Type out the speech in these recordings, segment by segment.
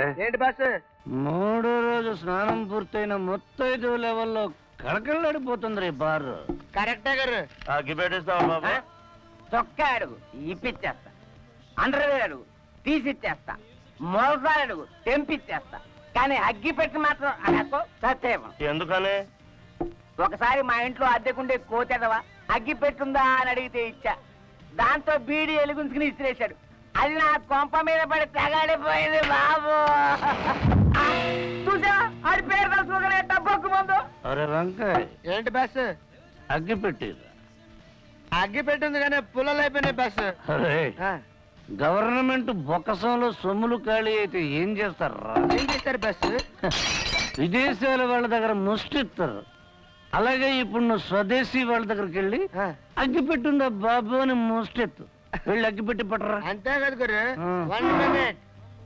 ఏంటి బాస్ మూడో రోజు స్నానం పూర్తయిన ముత్తైదు లెవెల్లో కళకళలాడిపోతుంది రే బార్ కరెక్టే గారు అగ్గిపెట్టిస్తావా బాబా చొక్కా అడుగు ఇప్పిచ్చేస్తా అండర్వేర్ అడుగు తీసిచ్చేస్తా మోసాలు అడుగు తెంపిచ్చేస్తా కానీ అగ్గి పెట్టి మాత్రం అనకు సత్యం ఎందుకని ఒకసారి మా ఇంట్లో అద్దెకుండే కోచెదవా అగ్గి పెట్టుందా అని అడిగితే ఇచ్చా దాంతో బీడి ఎలుగుంచుకుని ఇసిరేశాడు అది నా కొంప మీద పడి తగాడిపోయింది బాబు ఆ, చూసా ఆడి పేరు తలుచుకోగలే డబ్బొక్కు ముందు అరే వంకాయ్ ఏంటి బస్ అగ్గి పెట్టిరా అగ్గి పెట్టింది కానీ పుల్లలు అయిపోయినాయి బస్ అరే గవర్నమెంట్ బొక్కసంలో సొమ్ములు ఖాళీ అయితే ఏం చేస్తారా ఏం చేస్తారు బస్ విదేశాల వాళ్ళ దగ్గర ముష్టిస్తారు అలాగే ఇప్పుడు నువ్వు స్వదేశీ వాళ్ళ దగ్గరికి వెళ్ళి అగ్గి పెట్టుందా బాబు అని ముష్టెత్తు వెళ్ళి అగ్గి పెట్టి పట్టరా అంతే కదా గురు ఆ. వన్ మినిట్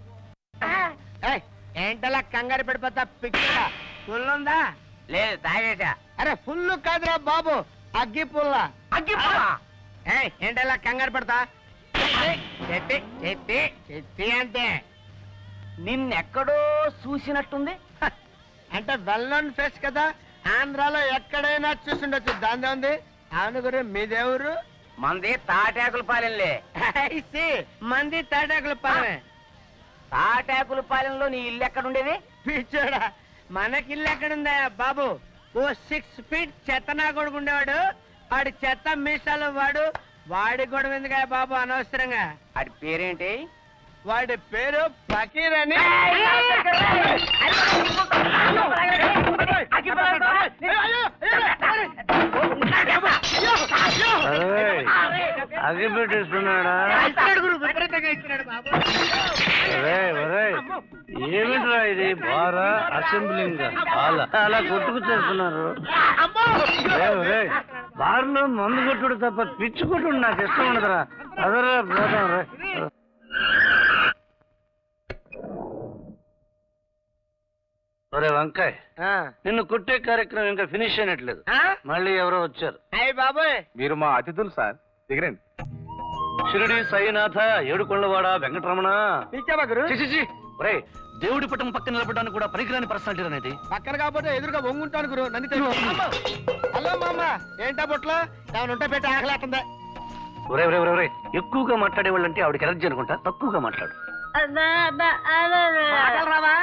ఏంటలా కంగారు పడిపోతా పిచ్చా ఫుల్ ఉందా లేదు తాగేశా అరే ఫుల్ కాదురా బాబు అగ్గి పుల్ల అగ్గి పుల్ల? ఏయ్, ఏంటలా కంగారు పడతా చెట్టి చెట్టి చెట్టి అంతే నిన్నెక్కడో చూసినట్టుంది హ, అంటే వెల్ నోన్ ఫేస్ కదా ఆంధ్రాలో ఎక్కడైనా చూసుండొచ్చు దాని ఉంది అవును గురు మీదేవురు మంది తాటాకుల పాలెంలే I see. మంది తాటాకుల పాలే తాటాకుల పాలెంలో నీ ఇల్లు ఎక్కడుండేది పిచ్చోడా మనకి ఇల్లు ఎక్కడుందా బాబు ఓ సిక్స్ ఫీట్ చెత్త నా కొడుకు ఉండేవాడు వాడి చెత్త మీసాలు వాడు వాడి గొడవ ఎందుకా బాబు అనవసరంగా అది పేరేంటి వాడి పేరు ఫకీర్ అని అగ్గి పెట్టేస్తున్నాడా ఇస్తున్నాడు గురు, విపరీతంగా ఇస్తున్నాడు బాబు. ఒరే, ఒరే, ఏమిట్రా ఇది బారా అసెంబ్లింగ్ అలా అలా కొట్టుకు చేస్తున్నారు బార్లో మందు కొట్టుడు తప్ప పిచ్చి కొట్టుడు నాకు ఇష్టం ఉండదురా అదరా పోదాం రే ఒరే వంకాయ్ ఆ. నిన్ను కొట్టే కార్యక్రమం ఇంకా ఫినిష్ అయినట్లేదు ఆ? మళ్ళీ ఎవరో వచ్చారు అయ్య బాబోయ్ మీరు మా అతిథులు సార్ దిగరండి షిరిడి సాయినాథ ఏడుకొండవాడ వెంకటరమణ పిచ్చావా గురు చి, చి, చి. ఒరేయ్ దేవుడి పట్టం పక్కన నిలబడడానికి కూడా పనికిరాని పర్సనాలిటీ అనేది పక్కన కాకపోతే ఎదురుగా వంగుంటాను గురు నన్ను తెలుసు. అమ్మో. హలో మామ ఏంటా బుట్లో ఏమైనా ఉంటే పెట్టి ఆకలేస్తుందా ఒరే ఒరే ఒరే ఒరే ఎక్కువగా మాట్లాడే వాళ్ళంటే ఆవిడకి ఎనర్జీ అనుకుంటా తక్కువగా మాట్లాడు పాటలు రావా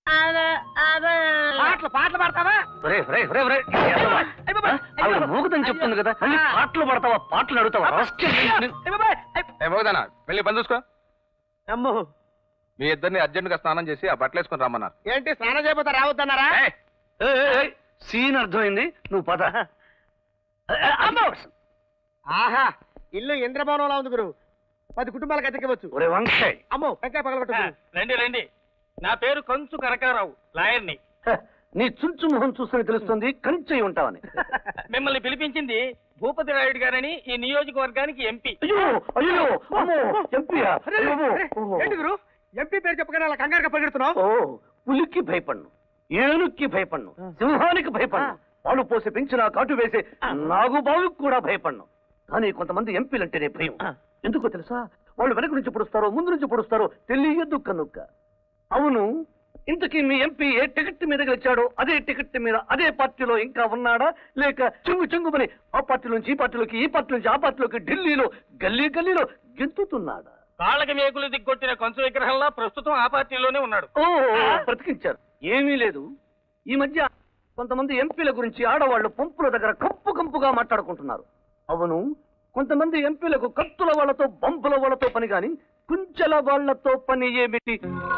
పాటలు పాటలు పాడతావా ఒరే ఒరే ఒరే ఒరే అయ్ బాబాయ్, అయ్ ఆవిడ బాబాయ్. మూగుదని చెప్తుంది కదా మళ్ళీ ఆ. పాటలు పడతావా పాటలు అడుగుతావా rascal. అయ్ బాబాయ్, అయ్. ఏ మోగదానా వెళ్ళి పని చూసుకో అమ్మో మీ ఇద్దరిని అర్జెంట్ గా స్నానం చేసి ఆ బట్టలు వేసుకొని రమ్మన్నారు ఏంటి స్నానం చేయబోతా రావద్దన్నారా ఏయ్, ఏయ్, ఏయ్, ఏయ్, సీన్ అర్థమైంది నువ్వు పద అమ్మో. ఆహా ఇల్లు ఇంద్రభవనంలో ఉంది గురు పది కుటుంబాలకు అతికివచ్చు ఒరే వంకాయ్ అమ్మో వెంకాయ పగలబెట్టు గురు. రండి రండి నా పేరు కంచు కనకారావు లాయర్ని హ, నీ చుంచు మొహం చూస్తేనే తెలుస్తుంది కంచె ఉంటావని మిమ్మల్ని పిలిపించింది భూపతి రాయుడు గారని ఈ నియోజకవర్గానికి ఎంపీ అయ్యో అయ్యో అమ్మో ఎంపీయా అరే, అరే, అరే, ఏంటి గురు ఎంపీ పేరు చెప్పగానే అలా కంగారుగా పరిగెడుతున్నావు ఓ పులికి భయపడ్ను ఏనుక్కి భయపడ్ను సింహానికి భయపడ్ను పాలు పోసి పెంచిన కాటు వేసే నాగుబావుకి కూడా భయపడ్ను కానీ కొంతమంది ఎంపీలంటేనే భయం ఎందుకో తెలుసా వాళ్ళు వెనక నుంచి పొడుస్తారో ముందు నుంచి పొడుస్తారో తెలియదు కనుక అవును ఇంతకీ మీ ఎంపీ ఏ టికెట్ మీద గెలిచాడో అదే టికెట్ మీద అదే పార్టీలో ఇంకా ఉన్నాడా లేక చెంగు చెంగుమని ఆ పార్టీ నుంచి ఈ పార్టీలోకి ఈ పార్టీ నుంచి ఆ పార్టీలోకి ఢిల్లీలో గల్లీ గల్లీలో గెంతుతున్నాడా కాళ్ళకి మేకులు దిగ్గొట్టిన కంచు విగ్రహంలా ప్రస్తుతం ఆ పార్టీలోనే ఉన్నాడు ఓ బ్రతికించారు ఏమీ లేదు ఈ మధ్య కొంతమంది ఎంపీల గురించి ఆడవాళ్ళు పంపుల దగ్గర కంపు కంపుగా మాట్లాడుకుంటున్నారు అవును కొంతమంది ఎంపీలకు కత్తుల వాళ్ళతో బంపుల వాళ్ళతో పని గాని కుంచెల వాళ్ళతో పని ఏమిటి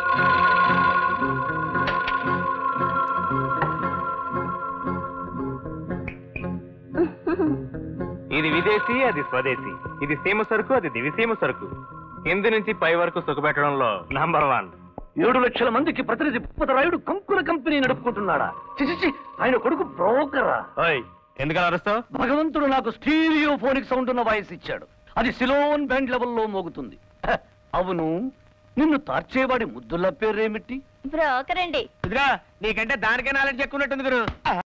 ఇది విదేశీ అది స్వదేశీ ఇది సీమ సరుకు అది దివిసీమ సరుకు కింది నుంచి పై వరకు సుఖపెట్టడంలో నంబర్ వన్ ఏడు లక్షల మందికి ప్రతినిధి రాయుడు కంకుల కంపెనీ నడుపుకుంటున్నాడా చిచిచి ఆయన కొడుకు బ్రోకరా ఓయ్ ఎందుకలా అరుస్తావు భగవంతుడు నాకు స్టీరియో ఫోనిక్ సౌండ్ ఉన్న వాయిస్ ఇచ్చాడు అది సిలోన్ బ్యాండ్ లెవెల్లో మోగుతుంది హ, అవును నిన్ను తార్చేవాడి ముద్దుల పేరేమిటి బ్రోకర్ అండి ఇదిగా నీకంటే దానికే నాలెడ్జ్ ఎక్కువ ఉన్నట్టుంది గురు